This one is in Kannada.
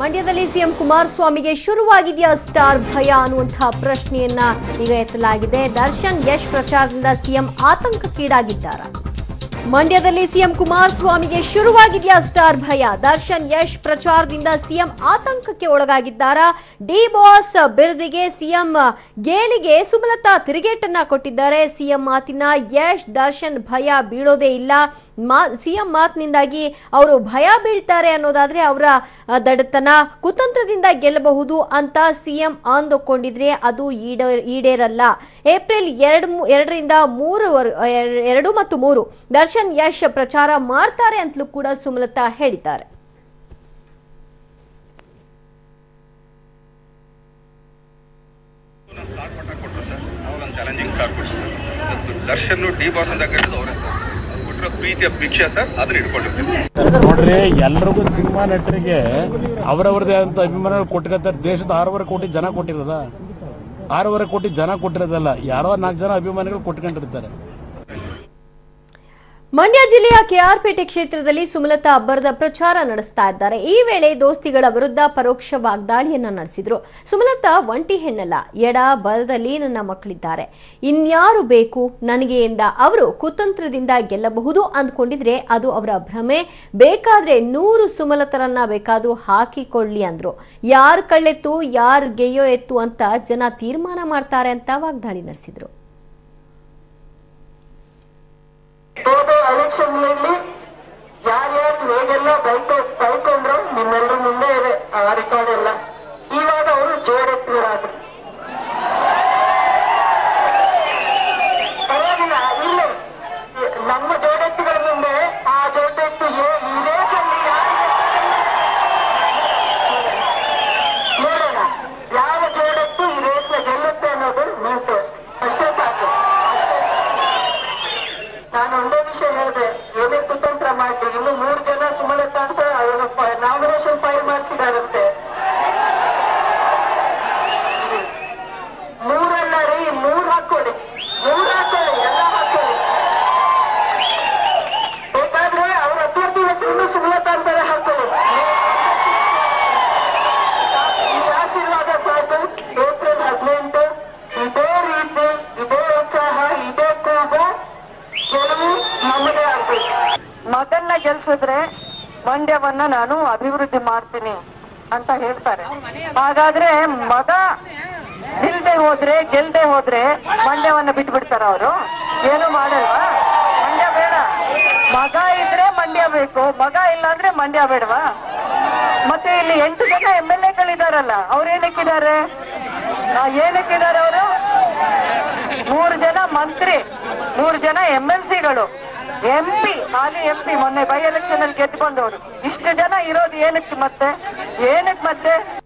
ಮಂಡ್ಯದಲ್ಲಿ ಸಿಎಂ ಕುಮಾರಸ್ವಾಮಿಗೆ ಶುರುವಾಗಿದೆಯಾ ಸ್ಟಾರ್ ಭಯ ಅನ್ನುವಂತಹ ಪ್ರಶ್ನೆಯನ್ನ ಈಗ ಎತ್ತಲಾಗಿದೆ ದರ್ಶನ್ ಯಶ್ ಪ್ರಚಾರದಿಂದ ಸಿಎಂ ಆತಂಕಕ್ಕೀಡಾಗಿದ್ದಾರಾ ಮಂಡ್ಯದಲ್ಲಿ ಸಿಎಂ ಕುಮಾರಸ್ವಾಮಿಗೆ ಶುರುವಾಗಿದೆಯಾ ಸ್ಟಾರ್ ಭಯ ದರ್ಶನ್ ಯಶ್ ಪ್ರಚಾರದಿಂದ ಸಿಎಂ ಆತಂಕಕ್ಕೆ ಒಳಗಾಗಿದ್ದಾರಾ ಡಿ ಬಾಸ್ ಬಿರುದಿಗೆ ಸಿಎಂ ಗೇಲಿಗೆ ಸುಮಲತಾ ತಿರುಗೇಟನ್ನ ಕೊಟ್ಟಿದ್ದಾರೆ ಸಿಎಂ ಮಾತಿನ ಯಶ್ ದರ್ಶನ್ ಭಯ ಬೀಳೋದೇ ಇಲ್ಲ ಮಾ ಸಿಎಂ ಮಾತಿನಿಂದಾಗಿ ಅವರು ಭಯ ಬೀಳ್ತಾರೆ ಅನ್ನೋದಾದ್ರೆ ಅವರ ಆ, ದಡತನ ಕುತಂತ್ರದಿಂದ ಗೆಲ್ಲಬಹುದು ಅಂತ ಸಿಎಂ ಅಂದುಕೊಂಡಿದ್ರೆ ಅದು ಈಡೇ- ಈಡೇರಲ್ಲ ಏಪ್ರಿಲ್ ಎರಡು ಮೂ- ಎರಡರಿಂದ ಮೂರು ವರ್- ಎರ- ಎರಡು ಮತ್ತು ಮೂರು ದರ್ಶನ್ ಯಶ್ ಪ್ರಚಾರ ಮಾಡ್ತಾರೆ ಅಂತಲೂ ಕೂಡ ಸುಮಲತಾ ಹೇಳಿದ್ದಾರೆ ನಾನು ಸ್ಟಾರ್ ಪಟ್ಟ ಕೊಟ್ಟರು ಸರ್ ಅವಾಗ ಒಂದು ಚಾಲೆಂಜಿಂಗ್ ಸ್ಟಾರ್ ಕೊಟ್ಟರು ಸರ್ ಅದು ದರ್ಶನ್ ಡಿ ಬಾಸ್ ಅಂತ ಕರೆದು ಅವರೇ ಸರ್ ಅವ್ರು ಕೊಟ್ಟಿರೋ ಪ್ರೀತಿಯ ಭಿಕ್ಷೆ ಸರ್ ಅದನ್ನ ಇಟ್ಕೊಂಡಿರ್ತೀನಿ ಸರ್ ನೋಡ್ರಿ ಎಲ್ರಿಗೂ ಸಿನಿಮಾ ನಟರಿಗೆ ಅವರವರದೇ ಅಂತ ಅಭಿಮಾನ ಕೊಟ್ಟಿರ್ತಾರೆ ದೇಶದ ಆರೂವರೆ ಕೋಟಿ ಜನ ಕೊಟ್ಟಿರೋದ ಆರೂವರೆ ಕೋಟಿ ಜನ ಕೊಟ್ಟಿರೋದಲ್ಲ ಯಾರೋ ನಾಲ್ಕು ಜನ ಅಭಿಮಾನಿಗಳು ಕೊಟ್ಕೊಂಡಿರ್ತಾರೆ ಮಂಡ್ಯ ಜಿಲ್ಲೆಯ ಕೆಆರ್ಪೇಟೆ ಕ್ಷೇತ್ರದಲ್ಲಿ ಸುಮಲತಾ ಅಬ್ಬರದ ಪ್ರಚಾರ ನಡೆಸ್ತಾ ಇದ್ದಾರೆ ಈ ವೇಳೆ ದೋಸ್ತಿಗಳ ವಿರುದ್ಧ ಪರೋಕ್ಷ ವಾಗ್ದಾಳಿಯನ್ನ ನಡೆಸಿದ್ರು ಸುಮಲತಾ ಒಂಟಿ ಹೆಣ್ಣಲ್ಲ ಎಡ ಬಲದಲ್ಲಿ ನನ್ನ ಮಕ್ಕಳಿದ್ದಾರೆ ಇನ್ಯಾರು ಬೇಕು ನನಗೆ ಎಂದ ಅವರು ಕುತಂತ್ರದಿಂದ ಗೆಲ್ಲಬಹುದು ಅಂದ್ಕೊಂಡಿದ್ರೆ ಅದು ಅವರ ಭ್ರಮೆ ಬೇಕಾದ್ರೆ ನೂರು ಸುಮಲತರನ್ನ ಬೇಕಾದ್ರೂ ಹಾಕಿಕೊಳ್ಳಿ ಅಂದ್ರು ಯಾರ್ ಕಳ್ಳೆತ್ತು ಯಾರ್ ಗೆಯ್ಯೋ ಎತ್ತು ಅಂತ ಜನ ತೀರ್ಮಾನ ಮಾಡ್ತಾರೆ ಅಂತ ವಾಗ್ದಾಳಿ ನಡೆಸಿದ್ರು ಹೋದ ಎಲೆಕ್ಷನ್ನಲ್ಲಿ ಯಾರ್ಯಾರು ಹೇಗೆಲ್ಲ ಬೈಕೊ ಬೈಕೊಂಡ್ರು ನಿಮ್ಮೆಲ್ಲರ ಮುಂದೆ ಇದೆ ಆ ರೆಕಾರ್ಡ್ ಎಲ್ಲ ಇವಾಗ ಅವರು ಜೋಡೆತ್ತಿರಾದ್ರು ಪರವಾಗಿಲ್ಲ ಇಲ್ಲೇ ನಮ್ಮ ಜೋಡೆತ್ತುಗಳ ಮುಂದೆ ಆ ಜೋಡೆತ್ತು ಏ- ಈ ರೇಸಲ್ಲಿ ಯಾರು ನೋಡೋಣ ಯಾವ ಜೋಡೆತ್ತು ಈ ರೇಸ್ನ ಗೆಲ್ಲುತ್ತೆ ಅನ್ನೋದು ನೀವು ತೋರಿಸಿ ಅಷ್ಟೇ ಸಾಕು ಅಷ್ಟೇ ನಾನು ಒಂದೇ ವಿಷಯ ಹೇಳಿದೆ ಏನೇ ಕುತಂತ್ರ ಮಾಡಿ ಇನ್ನು ಮೂರು ಜನ ಸುಮಲತಾ ಅಂತ ನಾಮಿನೇಷನ್ ಫೈಲ್ ಮಾಡಿಸಿದಾರಂತೆ ಮೂರಲ್ಲ ರೀ ಮೂರ್ ಹಾಕೊಳ್ಳಿ ಮೂರ್ ಹಾಕೊಳ್ಳಿ ಎಲ್ಲ ಹಾಕೊಳ್ಳಿ ಬೇಕಾದ್ರೆ ಅವ್ರ ಅಭ್ಯರ್ಥಿ ಹೆಸರನ್ನು ಸುಮಲತಾ ಅಂತಲೇ ಹಾಕೊಳ್ಳಿ ಈ ಆಶೀರ್ವಾದ ಸಾಕು ಏಪ್ರಿಲ್ ಹದಿನೆಂಟು ಇದೇ ರೀತಿ ಇದೇ ಉತ್ಸಾಹ ಇದೇ ಕೂಗು ಗೆಲುವು ನಮ್ಮದೇ ಆಗ್ಬೇಕು ಮಗನ್ನ ಗೆಲ್ಸಿದ್ರೆ ಮಂಡ್ಯವನ್ನ ನಾನು ಅಭಿವೃದ್ಧಿ ಮಾಡ್ತೀನಿ ಅಂತ ಹೇಳ್ತಾರೆ ಹಾಗಾದ್ರೆ ಮಗ ಗೆಲ್ದೆ ಹೋದ್ರೆ ಗೆಲ್ದೆ ಹೋದ್ರೆ ಮಂಡ್ಯವನ್ನ ಬಿಟ್ಬಿಡ್ತಾರ ಅವರು ಏನು ಮಾಡಲ್ವಾ ಮಂಡ್ಯ ಬೇಡ ಮಗ ಇದ್ರೆ ಮಂಡ್ಯ ಬೇಕು ಮಗ ಇಲ್ಲ ಅಂದ್ರೆ ಮಂಡ್ಯ ಬೇಡವಾ ಮತ್ತೆ ಇಲ್ಲಿ ಎಂಟು ಜನ ಎಂ ಎಲ್ ಎಗಳಿದಾರಲ್ಲ ಅವ್ರು ಏನಕ್ಕಿದ್ದಾರೆ ಆ, ಏನಕ್ಕಿದ್ದಾರೆ ಅವರು ಮೂರು ಜನ ಮಂತ್ರಿ ಮೂರು ಜನ ಎಂ ಎಲ್ ಸಿಗಳು ಎಂ ಪಿ ಹಾಲಿ ಎಂ ಪಿ ಮೊನ್ನೆ ಬೈ ಎಲೆಕ್ಷನ್ ಅಲ್ಲಿ ಗೆದ್ದು ಬಂದವರು ಇಷ್ಟು ಜನ ಇರೋದು ಏನಕ್ಕೆ ಮತ್ತೆ ಏನಕ್ಕೆ ಮತ್ತೆ